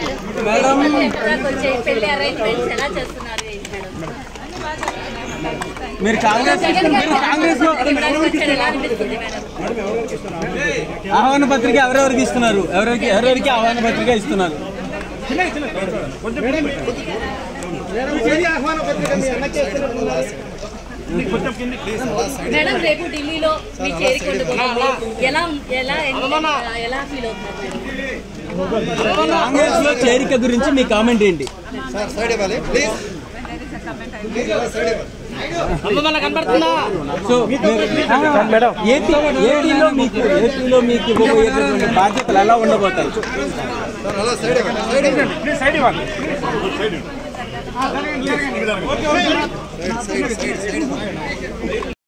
madam ఎక్కడికి వచ్చే పెళ్లి అరేంజ్మెంట్స్ ఎలా చేస్తున్నారు ఏంటి మేడం మీరు కాంగ్రెస్ మీరు కాంగ్రెస్ లో ఇవ్వడానికి వచ్చారు ఎలా అనిపిస్తుంది మేడం ఆహ్వాన పత్రిక ఎవరెవరికి ఇస్తున్నారు ఎవరెవరికి ఎవరెవరికి ఆహ్వాన పత్రిక ఇస్తున్నారు మేడం రేపు ఢిల్లీలో మీ చేరికొండుకోవాలి ఎలా ఎలా ఎలా ఫీల్ అవుతున్నారు మేడం కాంగ్రెస్ లో చేరిక గురించి మీ కామెంట్ ఏంటి సార్ సైడ్ ఇవ్వాలి ప్లీజ్ సో మేడం ఏపీ ఏపీలో మీకు ఏపీలో మీకు ఇవ్వబోయేటటువంటి బాధ్యతలు ఎలా ఉండబోతాయి సార్ అలా సైడ్ ఇవ్వండి సైడ్ ఇవ్వండి సైడ్ సైడ్ సైడ్ సైడ్